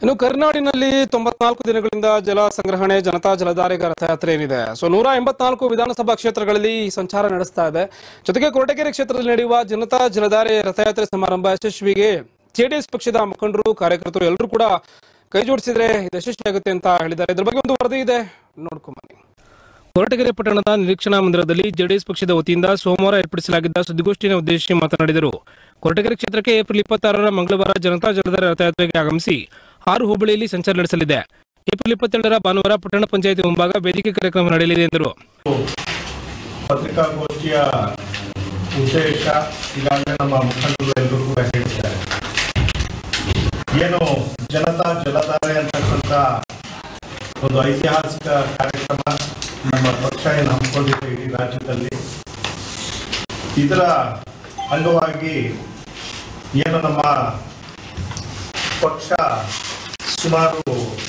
ಇನ್ನು ಕರ್ನಾಡಿನಲ್ಲಿ ತೊಂಬತ್ನಾಲ್ಕು ದಿನಗಳಿಂದ ಜಲ ಸಂಗ್ರಹಣೆ ಜನತಾ ಜಲಧಾರೆಗ ರಥಯಾತ್ರೆ ಏನಿದೆ ಸೊ ನೂರ ಎಂಬತ್ನಾಲ್ಕು ವಿಧಾನಸಭಾ ಕ್ಷೇತ್ರಗಳಲ್ಲಿ ಈ ಸಂಚಾರ ನಡೆಸ್ತಾ ಇದೆ ಜೊತೆಗೆ ಕೊರಟಗೆರೆ ಕ್ಷೇತ್ರದಲ್ಲಿ ನಡೆಯುವ ಜನತಾ ಜಲಧಾರೆ ರಥಯಾತ್ರೆ ಸಮಾರಂಭ ಯಶಸ್ವಿಗೆ ಜೆಡಿಎಸ್ ಪಕ್ಷದ ಮುಖಂಡರು ಕಾರ್ಯಕರ್ತರು ಎಲ್ಲರೂ ಕೂಡ ಕೈ ಜೋಡಿಸಿದ್ರೆ ಇದು ಯಶಸ್ವಿಯಾಗುತ್ತೆ ಅಂತ ಹೇಳಿದ್ದಾರೆ ಇದ್ರ ಬಗ್ಗೆ ಒಂದು ವರದಿ ಇದೆ ನೋಡ್ಕೊಂಬನ್ನಿ ಕೊರಟಗೆರೆ ಪಟ್ಟಣದ ನಿರೀಕ್ಷಣಾ ಮಂದಿರದಲ್ಲಿ ಜೆಡಿಎಸ್ ಪಕ್ಷದ ವತಿಯಿಂದ ಸೋಮವಾರ ಏರ್ಪಡಿಸಲಾಗಿದ್ದ ಸುದ್ದಿಗೋಷ್ಠಿಯನ್ನು ಉದ್ದೇಶಿಸಿ ಮಾತನಾಡಿದರು ಕೊರಟಗೆರೆ ಕ್ಷೇತ್ರಕ್ಕೆ ಏಪ್ರಿಲ್ ಇಪ್ಪತ್ತಾರರ ಮಂಗಳವಾರ ಜನತಾ ಜಲಧಾರೆ ರಥಯಾತ್ರೆಗೆ ಆಗಮಿಸಿ ಆರು ಹೋಬಳಿಯಲ್ಲಿ ಸಂಚಾರ ನಡೆಸಲಿದೆ ಏಪ್ರಿಲ್ ಇಪ್ಪತ್ತೆರಡರ ಭಾನುವಾರ ಪಟ್ಟಣ ಪಂಚಾಯಿತಿ ಮುಂಭಾಗ ವೇದಿಕೆ ಕಾರ್ಯಕ್ರಮ ನಡೆಯಲಿದೆ ಎಂದರು ಪತ್ರಿಕಾಗೋಷ್ಠಿಯ ಉದ್ದೇಶ ಈಗಾಗಲೇ ನಮ್ಮ ಮುಖಂಡರು ಎಲ್ಲರೂ ಕೂಡ ಹೇಳಿದ್ದಾರೆ ಏನು ಜನತಾ ಜಲಧಾರೆ ಅಂತಕ್ಕಂಥ ಒಂದು ಐತಿಹಾಸಿಕ ಕಾರ್ಯಕ್ರಮ ನಮ್ಮ ಪಕ್ಷ ಏನು ಹಮ್ಮಿಕೊಂಡಿದೆ ಇಡೀ ರಾಜ್ಯದಲ್ಲಿ ಇದರ ಅಂಗವಾಗಿ ಏನು ನಮ್ಮ ಪಕ್ಷ ಸುಮಾರು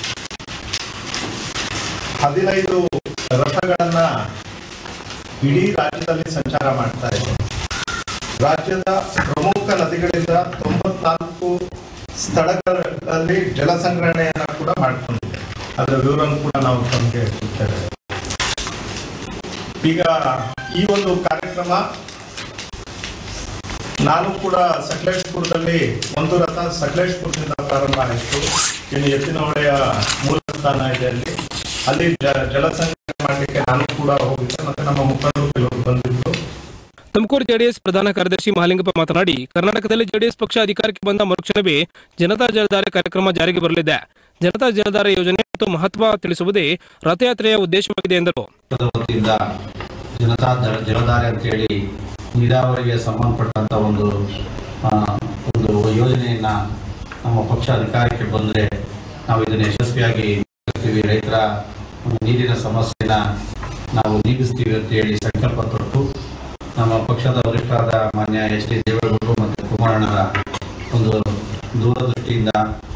ಹದಿನೈದು ರಥಗಳನ್ನ ಇಡೀ ರಾಜ್ಯದಲ್ಲಿ ಸಂಚಾರ ಮಾಡ್ತಾ ಇದೆ ರಾಜ್ಯದ ಪ್ರಮುಖ ನದಿಗಳಿಂದ ತೊಂಬತ್ನಾಲ್ಕು ಸ್ಥಳಗಳಲ್ಲಿ ಜಲ ಸಂಗ್ರಹಣೆಯನ್ನ ಕೂಡ ಮಾಡ್ಕೊಂಡಿದೆ ಅದರ ವಿವರವನ್ನು ಕೂಡ ನಾವು ತಮಗೆ ಕೊಡ್ತೇವೆ ಈಗ ಈ ಒಂದು ಕಾರ್ಯಕ್ರಮ ನಾನು ಕೂಡ ಸಕಲೇಶ್ಪುರದಲ್ಲಿ ಒಂದು ರಥ ಸಕಲೇಶ್ಪುರದಿಂದ ಪ್ರಾರಂಭ ಆಯಿತು ಇನ್ನು ಎತ್ತಿನಹೊಳೆಯ ಮೂಲ ಸ್ಥಾನ ಇದೆ ಅಲ್ಲಿ ಅಲ್ಲಿ ಜ- ಜಲ ಸಂಗ್ರಹಣೆ ಮಾಡಲಿಕ್ಕೆ ನಾನು ಕೂಡ ಹೋಗಿದ್ದೆ ಮತ್ತೆ ನಮ್ಮ ಮುಖಂಡರು ಕೆಲವರು ಬಂದಿದ್ರು ತುಮಕೂರು ಜೆಡಿಎಸ್ ಪ್ರಧಾನ ಕಾರ್ಯದರ್ಶಿ ಮಹಾಲಿಂಗಪ್ಪ ಮಾತನಾಡಿ ಕರ್ನಾಟಕದಲ್ಲಿ ಜೆಡಿಎಸ್ ಪಕ್ಷ ಅಧಿಕಾರಕ್ಕೆ ಬಂದ ಮರುಕ್ಷಣವೇ ಜನತಾ ಜಲಧಾರೆ ಕಾರ್ಯಕ್ರಮ ಜಾರಿಗೆ ಬರಲಿದೆ ಜನತಾ ಜಲಧಾರೆ ಯೋಜನೆ ಮತ್ತು ಮಹತ್ವ ತಿಳಿಸುವುದೇ ರಥಯಾತ್ರೆಯ ಉದ್ದೇಶವಾಗಿದೆ ಎಂದರು ಪಕ್ಷದ ವತಿಯಿಂದ ಜನತಾ ಜಲ ಜಲಧಾರೆ ಅಂತೇಳಿ ನೀರಾವರಿಗೆ ಸಂಬಂಧಪಟ್ಟಂತ ಒಂದು ಆ, ಒಂದು ಯೋಜನೆಯನ್ನ ನಮ್ಮ ಪಕ್ಷ ಅಧಿಕಾರಕ್ಕೆ ಬಂದರೆ ನಾವು ಇದನ್ನು ಯಶಸ್ವಿಯಾಗಿ ಮಾಡ್ತೀವಿ. ರೈತರ ಒಂದು ನೀರಿನ ಸಮಸ್ಯೆನ ನಾವು ನೀಗಿಸ್ತೀವಿ ಅಂತ ಹೇಳಿ ಸಂಕಲ್ಪ ತೊಟ್ಟು ನಮ್ಮ ಪಕ್ಷದ ವರಿಷ್ಠರಾದ ಮಾನ್ಯ ಎಚ್ ಡಿ ದೇವೇಗೌಡರು ಮತ್ತು ಕುಮಾರಣ್ಣರ ಒಂದು ದೂರದೃಷ್ಟಿಯಿಂದ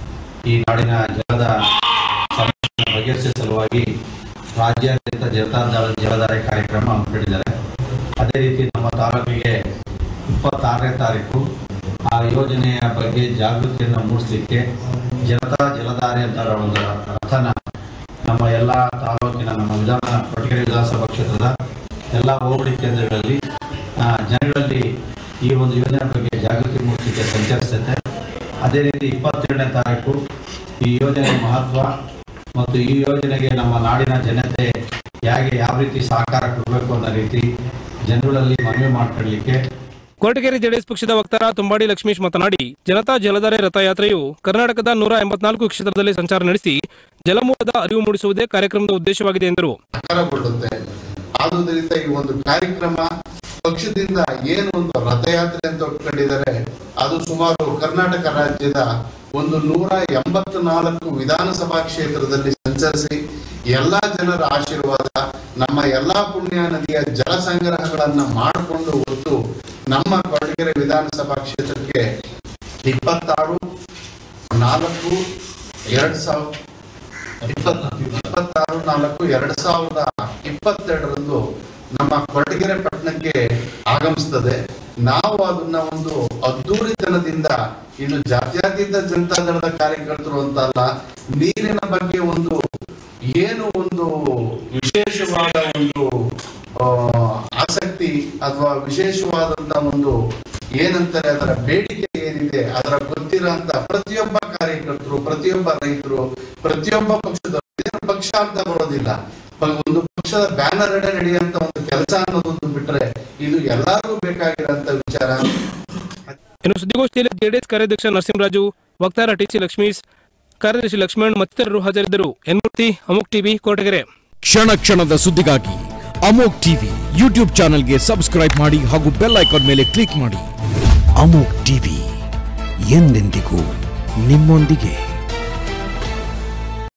ಈ ನಾಡಿನ ಜಲದ ಸಮಸ್ಯೆಯನ್ನು ಬಗೆಹರಿಸುವ ಸಲುವಾಗಿ ರಾಜ್ಯಾದ್ಯಂತ ಜನತಾ ಜಲ ಜಲಧಾರೆ ಕಾರ್ಯಕ್ರಮ ಹಮ್ಮಿಕೊಂಡಿದ್ದಾರೆ ಅದೇ ರೀತಿ ನಮ್ಮ ತಾಲೂಕಿಗೆ ಇಪ್ಪತ್ತಾರನೇ ತಾರೀಕು ಆ ಯೋಜನೆಯ ಬಗ್ಗೆ ಜಾಗೃತಿಯನ್ನು ಮೂಡಿಸಲಿಕ್ಕೆ ಜನತಾ ಜಲಧಾರೆ ಅಂತ ಒಂದು ರಥನ ನಮ್ಮ ಎಲ್ಲ ತಾಲೂಕಿನ ನಮ್ಮ ವಿಧಾನ ಕೊರಟಗೆರೆ ವಿಧಾನಸಭಾ ಕ್ಷೇತ್ರದ ಎಲ್ಲ ಹೋಬಳಿ ಕೇಂದ್ರಗಳಲ್ಲಿ ಆ, ಜನಗಳಲ್ಲಿ ಈ ಒಂದು ಯೋಜನೆ ಬಗ್ಗೆ ಜಾಗೃತಿ ಮೂಡಿಸಲಿಕ್ಕೆ ಸಂಚರಿಸುತ್ತೆ ಅದೇ ರೀತಿ ಇಪ್ಪತ್ತೆರಡನೇ ತಾರೀಕು ಈ ಯೋಜನೆಯ ಮಹತ್ವ ಮತ್ತು ಈ ಯೋಜನೆಗೆ ನಮ್ಮ ನಾಡಿನ ಜನತೆ ಹೇಗೆ ಯಾವ ರೀತಿ ಸಹಕಾರ ಕೊಡಬೇಕು ಅನ್ನೋ ರೀತಿ ಜನಗಳಲ್ಲಿ ಮನವಿ ಮಾಡ್ಕೊಳ್ಳಿಕ್ಕೆ ಕೊರಟಗೆರೆ ಜೆಡಿಎಸ್ ಪಕ್ಷದ ವಕ್ತಾರ ತುಂಬಾಡಿ ಲಕ್ಷ್ಮೀಶ್ ಮಾತನಾಡಿ ಜನತಾ ಜಲಧಾರೆ ರಥಯಾತ್ರೆಯು ಕರ್ನಾಟಕದ ನೂರ ಎಂಬತ್ನಾಲ್ಕು ಕ್ಷೇತ್ರದಲ್ಲಿ ಸಂಚಾರ ನಡೆಸಿ ಜಲಮೂಲದ ಅರಿವು ಮೂಡಿಸುವುದೇ ಕಾರ್ಯಕ್ರಮದ ಉದ್ದೇಶವಾಗಿದೆ ಎಂದರು ಸಾಕಾರಗೊಳ್ಳುತ್ತೆ ಆದುದರಿಂದ ಈ ಒಂದು ಕಾರ್ಯಕ್ರಮ ಪಕ್ಷದಿಂದ ಏನು ಒಂದು ರಥಯಾತ್ರೆ ಅಂತ ಒಪ್ಕೊಂಡಿದ್ದಾರೆ ಅದು ಸುಮಾರು ಕರ್ನಾಟಕ ರಾಜ್ಯದ ಒಂದು ನೂರ ಎಂಬತ್ನಾಲ್ಕು ವಿಧಾನಸಭಾ ಕ್ಷೇತ್ರದಲ್ಲಿ ಸಂಚರಿಸಿ ಎಲ್ಲಾ ಜನರ ಆಶೀರ್ವಾದ ನಮ್ಮ ಎಲ್ಲಾ ಪುಣ್ಯ ನದಿಯ ಜಲ ಸಂಗ್ರಹಗಳನ್ನ ಮಾಡಿಕೊಂಡು ಹೊತ್ತು ನಮ್ಮ ಕೊರಟಗೆರೆ ವಿಧಾನಸಭಾ ಕ್ಷೇತ್ರಕ್ಕೆ ಇಪ್ಪತ್ತಾರು ನಾಲ್ಕು ಎರಡ್ ಸಾವಿರ ಇಪ್ಪತ್ತಾರು ನಾಲ್ಕು ಎರಡ್ ಸಾವಿರದ ಇಪ್ಪತ್ತೆರಡರಂದು ನಮ್ಮ ಕೊರಟಗೆರೆ ಪಟ್ಟಣಕ್ಕೆ ಆಗಮಿಸ್ತದೆ ನಾವು ಅದನ್ನ ಒಂದು ಅದ್ದೂರಿತನದಿಂದ ಇದು ಜಾತ್ಯತೀತ ಜನತಾ ದಳದ ಕಾರ್ಯಕರ್ತರು ಅಂತಲ್ಲ ನೀರಿನ ಬಗ್ಗೆ ಒಂದು ಏನು ಒಂದು ವಿಶೇಷವಾದ ಒಂದು ಆ, ಆಸಕ್ತಿ ಅಥವಾ ವಿಶೇಷವಾದಂತ ಒಂದು ಏನಂತಾರೆ ಅದರ ಬೇಡಿಕೆ ಏನಿದೆ ಅದರ ಗೊತ್ತಿರೋಂತ ಪ್ರತಿಯೊಬ್ಬ ಕಾರ್ಯಕರ್ತರು ಪ್ರತಿಯೊಬ್ಬ ರೈತರು ಪ್ರತಿಯೊಬ್ಬ ಪಕ್ಷದ ಇದೇನು ಪಕ್ಷ ಅಂತ ಬರೋದಿಲ್ಲ ಪ- ಒಂದು ಪಕ್ಷದ ಬ್ಯಾನರ್ ಅಡೆ ನಡೆಯುವಂತ ಒಂದು ಕೆಲಸ ಅನ್ನೋದೊಂದು ಬಿಟ್ರೆ ಇದು ಎಲ್ಲರಿಗೂ ಬೇಕಾಗಿರೋಂತ ವಿಚಾರ ಇನ್ನು ಸುದ್ದಿಗೋಷ್ಠಿಯಲ್ಲಿ ಜೆಡಿಎಸ್ ಕಾರ್ಯಾಧ್ಯಕ್ಷ ನರಸಿಂಹರಾಜು ವಕ್ತಾರ ಟಿಸಿ ಲಕ್ಷ್ಮೀಶ್ ಕಾರ್ಯದರ್ಶಿ ಲಕ್ಷ್ಮಣ್ ಮತ್ತಿತರರು ಹಾಜರಿದ್ದರು ಎನ್ಮೂರ್ತಿ ಅಮುಕ್ ಟಿವಿ ಕೊರಟಗೆರೆ ಕ್ಷಣ ಕ್ಷಣದ ಸುದ್ದಿಗಾಗಿ ಅಮೋಕ್ ಟಿವಿ ಯೂಟ್ಯೂಬ್ ಚಾನೆಲ್ಗೆ ಸಬ್ಸ್ಕ್ರೈಬ್ ಮಾಡಿ ಹಾಗೂ ಬೆಲ್ ಐಕಾನ್ ಮೇಲೆ ಕ್ಲಿಕ್ ಮಾಡಿ ಅಮೋಕ್ ಟಿವಿ ಎಂದೆಂದಿಗೂ ನಿಮ್ಮೊಂದಿಗೆ